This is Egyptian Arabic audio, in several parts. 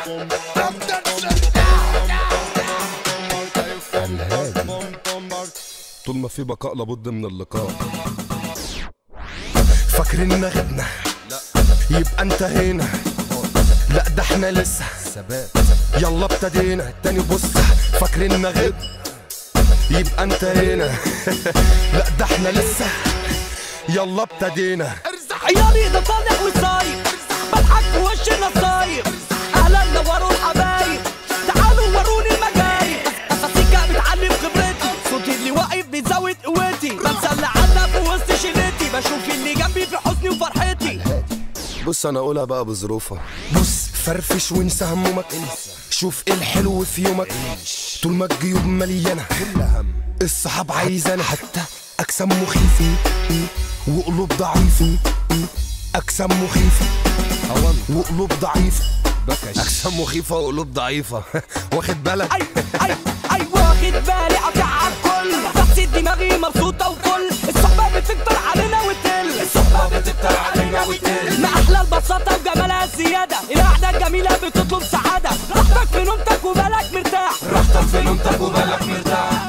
طول ما في بقاء لابد من اللقاء فاكرين غبنا يبقى انتهينا لا ده احنا لسه يلا ابتدينا تاني بص فاكرين غب يبقى انتهينا لا ده احنا لسه يلا ابتدينا عيالي ده طالع وصايب بضحك في وش النصايب اهلا نوروا الحبايب تعالوا وروني المجايب اساسيكا بتعلم خبرتي صوتي اللي واقف بيزود قوتي بنسى اللي عنا في وسط شلتي بشوف اللي جنبي في حزني وفرحتي بص انا اقولها بقى بظروفها بص فرفش وانسى همومك شوف ايه الحلو في يومك طول ما الجيوب مليانة الصحاب عايزانا حتى أجسام مخيفة وقلوب ضعيفة أجسام مخيفة وقلوب ضعيفة اجسام مخيفه وقلوب ضعيفه واخد بالك اي اي اي واخد بالي قطع على الكل بس دماغي مبسوطة وفل الصحبة بتكتر علينا وتقل الصحبة بتكتر علينا وتقل ما أحلى البساطة وجمالها الزيادة القعدة الجميلة بتطلب سعادة راحتك في نومتك وبالك مرتاح راحتك في نومتك وبالك مرتاح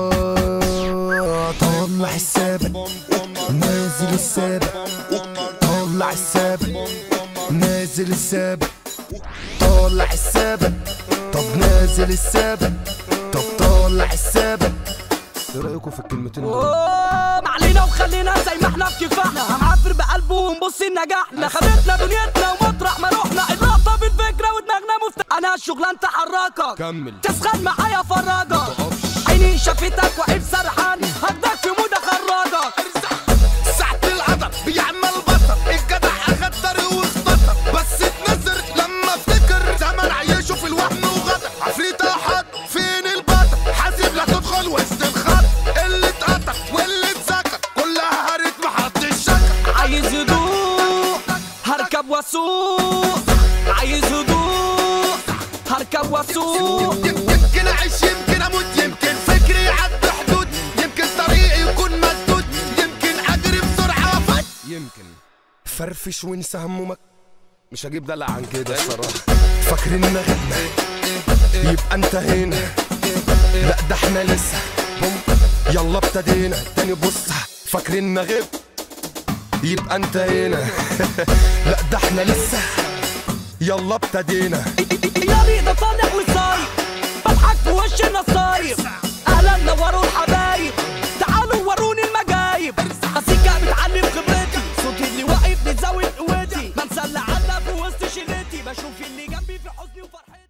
آه، طلع السابق نازل السابق طلع السابق نازل السابق طلع السابق طب نازل السابق طب طلع السابق ايه رايكم في الكلمتين دول اوه معلينا وخلينا زي ما احنا في كفاحنا هنعافر بقلبه ونبص نجاحنا خدتنا دنيتنا ومطرح ما رحنا اللقطة في الفكرة ودماغنا مفتاح انا الشغلانة تحركك كمل تسخن معايا فرجك عيني شافتك وعيب سرحان هاخدك في مود اخرجك ساعة القدر بيعمل بطل الجدع اخد طريق واختصر بس اتنزر لما افتكر زمن عيشه في الوهم وغدر عفريت احد فين البطل حاسب لا تدخل وسط الخط اللي اتقطع واللي اتذكر كلها هرت محدش شكر عايز هدوء هركب واسوق عايز هدوء هركب واسوق يمكن اعيش يمكن اموت يمكن فكري يعدي حدود يمكن طريقي يكون مسدود يمكن اجري بسرعه فت يمكن فرفش وانسى همومك مش هجيب دلع عن كده الصراحه فاكرين غبنا يبقى انتهينا لا ده احنا لسه يلا ابتدينا تاني بص فاكرين غب يبقى انتهينا لا ده احنا لسه يلا ابتدينا يالي ده طالع وصايب بضحك في وش النصايب اهلا نوروا الحبايب تعالوا وروني المجايب اسيكا بتعلم خبرتي صوتي اللي واقف بيزود قوتي بنسى اللي عنا في وسط شلتي بشوف اللي جنبي في حزني وفرحتي